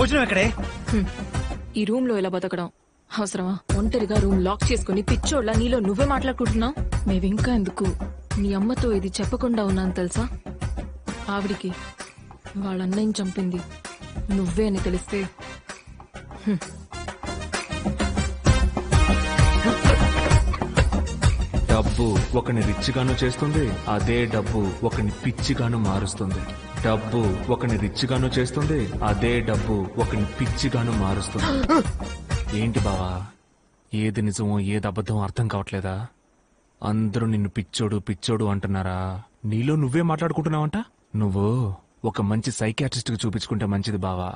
భోజనం ఎక్కడే హ్మ్. ఈ రూమ్ లో ఎలా బతకడం అవసరమా ఒంటరిగా రూమ్ లాక్ చేసుకుని పిచ్చోళ్ళ నీలో నువ్వే మాట్లాడుకుంటున్నావు మేవింకా ఎందుకు నీ అమ్మతో ఇది చెప్పకుండా ఉన్నాను తెలుసా ఆవిడికి వాళ్ళ అన్నయ్యని చంపింది నువ్వే అని తెలిస్తే డబ్బు ఒకని రిచ్గాను చేస్తుంది అదే డబ్బు ఒకని పిచ్చిగాను మారుస్తుంది డబ్బు ఒకని రిచ్గాను చేస్తుంది అదే డబ్బు ఒకని పిచ్చిగాను మారుస్తుంది ఏంటి బావా ఏది నిజమో ఏది అబద్ధం అర్థం కావట్లేదా అందరూ నిన్ను పిచ్చోడు పిచ్చోడు అంటున్నారా నీలో నువ్వే మాట్లాడుకుంటున్నావంట నువ్వు ఒక మంచి సైకియాట్రిస్ట్ కి చూపించుకుంటే మంచిది బావా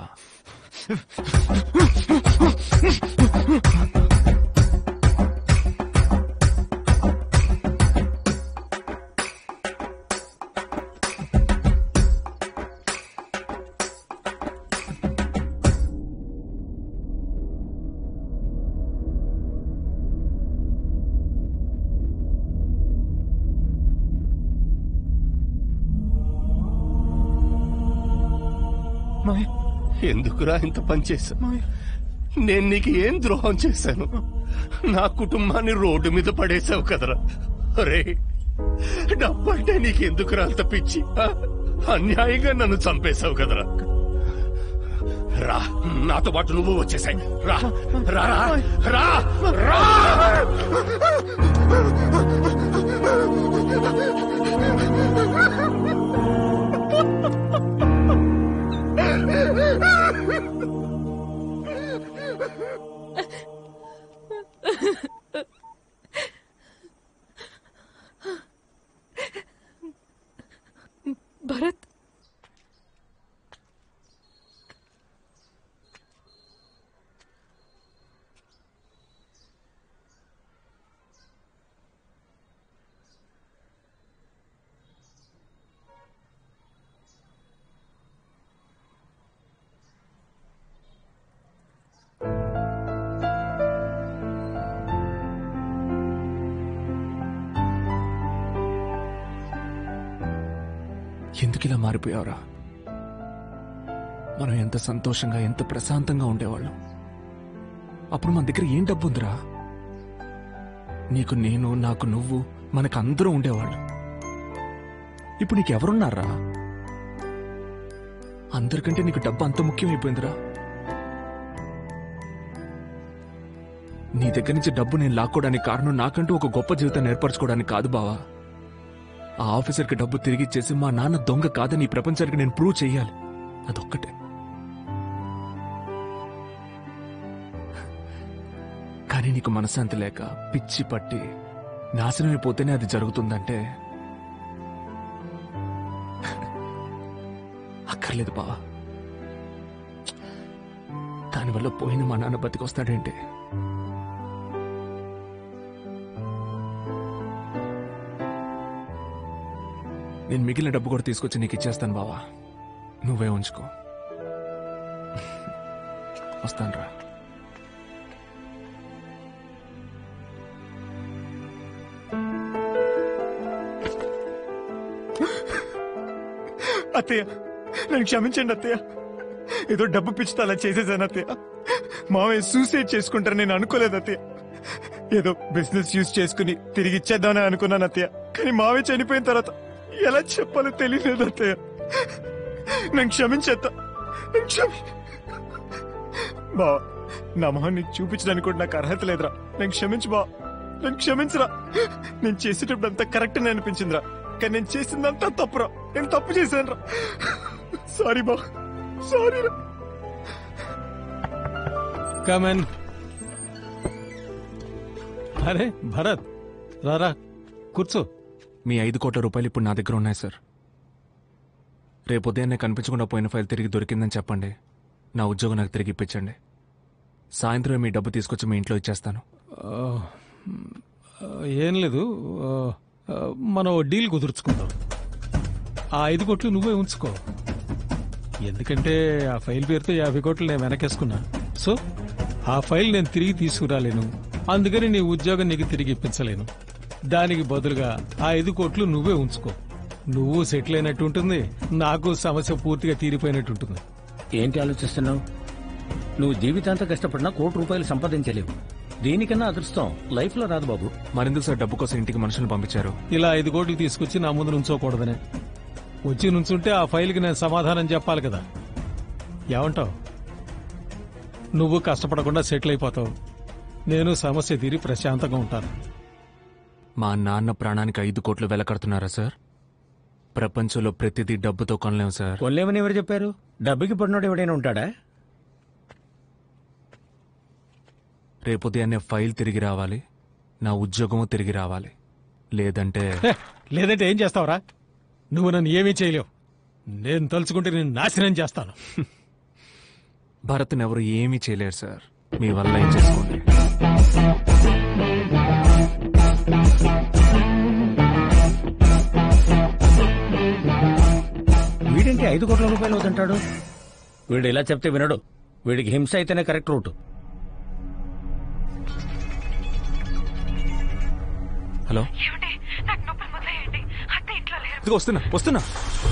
మామయ్య ఎందుకురా ఇంత పని చేశా మామయ్య నేను నీకు ఏం ద్రోహం చేశాను నా కుటుంబాన్ని రోడ్డు మీద పడేశావు కదరా రే డబ్బంటే నీకెందుకురా అంత పిచ్చి ఆ? అన్యాయంగా నన్ను చంపేశావు కదరా రా నాతో పాటు నువ్వు వచ్చేసాయి రా రా రా, రా రా భరత్ ఎందుకు ఇలా మారిపోయావురా మనం ఎంత సంతోషంగా ఎంత ప్రశాంతంగా ఉండేవాళ్ళం అప్పుడు మన దగ్గర ఏం డబ్బు ఉందిరా నీకు నేను నాకు నువ్వు మనకు అందరూ ఉండేవాళ్ళు ఇప్పుడు నీకు ఎవరున్నారా అందరికంటే నీకు డబ్బు అంత ముఖ్యమైపోయిందిరా నీ దగ్గర నుంచి డబ్బు నేను లాక్కోవడానికి కారణం నాకంటూ ఒక గొప్ప జీవితాన్ని ఏర్పరచుకోవడానికి కాదు బావా ఆ ఆఫీసర్కి డబ్బు తిరిగి ఇచ్చేసి మా నాన్న దొంగ కాదని ఈ ప్రపంచానికి నేను ప్రూవ్ చేయాలి అదొక్కటే కానీ నీకు మనశ్శాంతి లేక పిచ్చి పట్టి నాశనమైపోతేనే అది జరుగుతుందంటే అక్కర్లేదు బావా దానివల్ల పోయిన మా నాన్న బతికొస్తాడేంటి నేను మిగిలిన డబ్బు కూడా తీసుకొచ్చి నీకు ఇచ్చేస్తాను బావా నువ్వే ఉంచుకో వస్తాను రా అత్తయ్య నన్ను క్షమించండి అత్తయ్య ఏదో డబ్బు పిచ్చితో అలా చేసేసాను అత్తయ్య మామయ్య సూసైడ్ చేసుకుంటారు నేను అనుకోలేదు అత్తయ్య ఏదో బిజినెస్ యూజ్ చేసుకుని తిరిగి ఇచ్చేద్దామని అనుకున్నాను అత్తయ్య కానీ మావయ్య చనిపోయిన తర్వాత ఎలా చెప్పాలో తెలియలేదు అత్తయ్య నన్ను క్షమించేత్త నన్ను క్షమి బావా నా మొహం నీకు చూపించడానికి కూడా నాకు అర్హత లేదురా నన్ను క్షమించు బా నన్ను క్షమించరా నేను చేసేటప్పుడు అంతా కరెక్ట్ అని అనిపించిందిరా కానీ నేను చేసిందంతా తప్పురా నేను తప్పు చేశాను రా సారీ బా సారీ రా కమన్ అరే భరత్ రారా కూర్చో మీ ఐదు కోట్ల రూపాయలు ఇప్పుడు నా దగ్గర ఉన్నాయి సార్ రేపు ఉదయాన్నే కనిపించకుండా పోయిన ఫైల్ తిరిగి దొరికిందని చెప్పండి నా ఉద్యోగం నాకు తిరిగి ఇప్పించండి సాయంత్రం మీ డబ్బు తీసుకొచ్చి మీ ఇంట్లో ఇచ్చేస్తాను ఆ, ఏం లేదు ఆ, ఆ, మనం ఓ డీల్ కుదుర్చుకుందాం ఆ ఐదు కోట్లు నువ్వే ఉంచుకో ఎందుకంటే ఆ ఫైల్ పేరుతో యాభై కోట్లు నేను వెనకేసుకున్నా సో ఆ ఫైల్ నేను తిరిగి తీసుకురాలేను అందుకని నీ ఉద్యోగం నీకు తిరిగి ఇప్పించలేను దానికి బదులుగా ఆ ఐదు కోట్లు నువ్వే ఉంచుకో నువ్వు సెటిల్ అయినట్టు ఉంటుంది నాకు సమస్య పూర్తిగా తీరిపోయినట్టు ఉంటుంది ఏంటి ఆలోచిస్తున్నావు నువ్వు జీవితాంతం కష్టపడినా కోటి రూపాయలు సంపాదించలేవు దీనికన్నా అదృష్టం లైఫ్ లో రాదు బాబు మరెందుకు సార్ డబ్బు కోసం ఇంటికి మనుషులను పంపించారు ఇలా ఐదు కోట్లు తీసుకొచ్చి నా ముందు నుంచోకూడదనే వచ్చి నుంచుంటే ఆ ఫైల్కి నేను సమాధానం చెప్పాలి కదా ఏమంటావు నువ్వు కష్టపడకుండా సెటిల్ అయిపోతావు నేను సమస్య తీరి ప్రశాంతంగా ఉంటాను మా నాన్న ప్రాణానికి ఐదు కోట్లు వెలకడుతున్నారా సార్ ప్రపంచంలో ప్రతిదీ డబ్బుతో కొనలేం సార్ కొనలేమని ఎవరు చెప్పారు డబ్బుకి పడినోడు ఎవడైనా ఉంటాడా రేపు ఉదయాన్నే ఫైల్ తిరిగి రావాలి నా ఉద్యోగము తిరిగి రావాలి లేదంటే హే, లేదంటే ఏం చేస్తావురా నువ్వు నన్ను ఏమీ చేయలేవు నేను తలుచుకుంటే నేను నాశనం చేస్తాను భరత్ని ఎవరు ఏమీ చేయలేరు సార్ మీ వల్ల ఏం చేసుకోండి వీడింటి ఐదు కోట్ల రూపాయలు వద్దంటాడు వీడు ఇలా చెప్తే వినడు వీడికి హింస అయితేనే కరెక్ట్ రూట్ హలో ఏమండి నాకు నొప్పులు మొదలయ్యండి అత్త ఇంట్లో లేరు ఇదిగో వస్తున్నా వస్తున్నా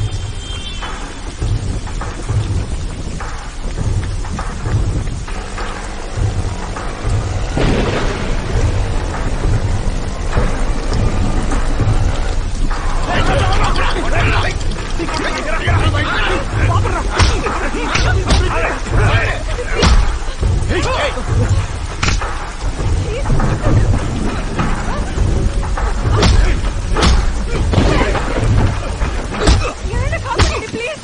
ఏమైనా కాపాడండి ప్లీజ్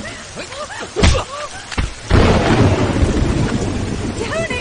ఏమండి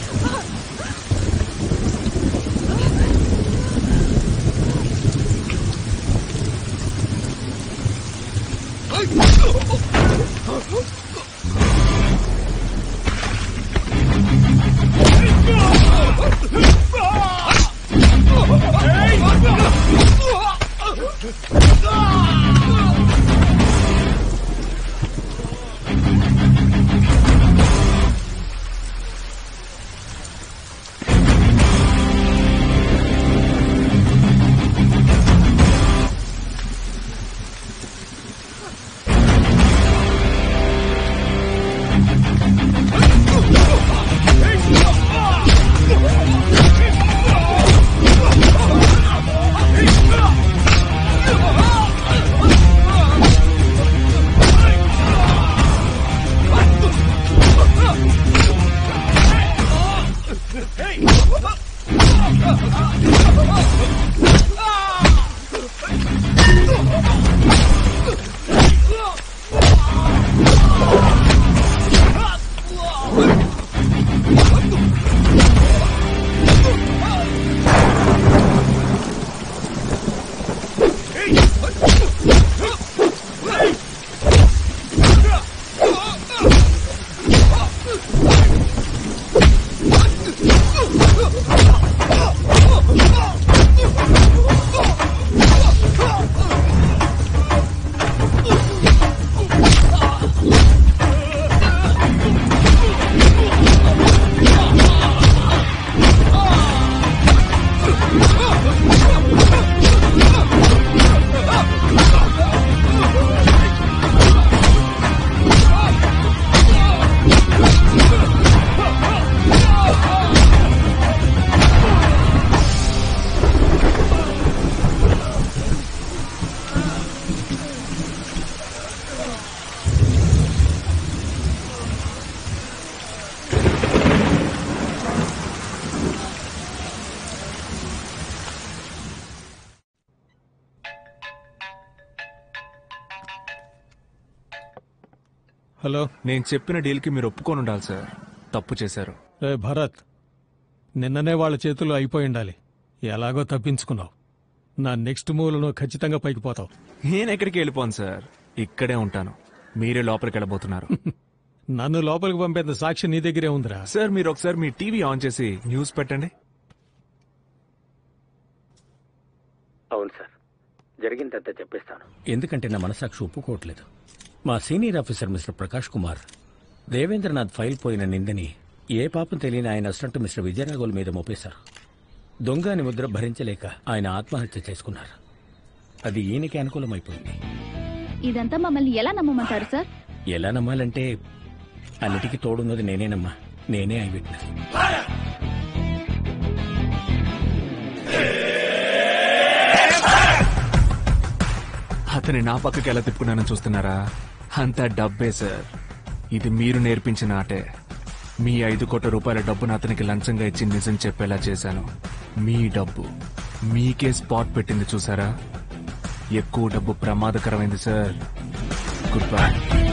హలో నేను చెప్పిన డీల్కి మీరు ఒప్పుకొని ఉండాలి సార్ తప్పు చేశారు రే భరత్ నిన్ననే వాళ్ళ చేతుల్లో అయిపోయి ఉండాలి ఎలాగో తప్పించుకున్నావు నా నెక్స్ట్ మూవ్లో ఖచ్చితంగా పైకి పోతావు నేను ఎక్కడికి వెళ్ళిపోను సార్ ఇక్కడే ఉంటాను మీరే లోపలికి వెళ్ళబోతున్నారు నన్ను లోపలికి పంపేంత సాక్షి నీ దగ్గరే ఉందిరా సార్ మీరు ఒకసారి మీ టీవీ ఆన్ చేసి న్యూస్ పెట్టండి అవును సార్ జరిగిందంతా చెప్పేస్తాను ఎందుకంటే నా మనసాక్షి ఒప్పుకోవట్లేదు మా senior officer mister Prakash Kumar Devendranath file పోయిన నిందని ఏ పాపం తెలియని ఆయన అసిస్టెంట్ మిస్టర్ విజయరాఘుల మీద మోపేశారు దొంగ అని ముద్ర భరించలేక ఆయన ఆత్మహత్య చేసుకున్నారు అది ఈయనకి అనుకూలమైపోయింది ఇదంతా మమ్మల్ని ఎలా నమ్మమంటారు సార్ ఎలా నమ్మాలంటే అన్నిటికీ తోడున్నది నేనేనమ్మా నేనే ఐ విట్నెస్ అతని నా పక్కకి ఎలా తిప్పుకున్నానని చూస్తున్నారా అంతా డబ్బే సార్ ఇది మీరు నేర్పించిన ఆటే మీ ఐదు కోట్ల రూపాయల డబ్బును అతనికి లంచంగా ఇచ్చి నిజం చెప్పేలా చేశాను మీ డబ్బు మీకే స్పాట్ పెట్టింది చూసారా ఎక్కువ డబ్బు ప్రమాదకరమైంది సార్ గుడ్ బై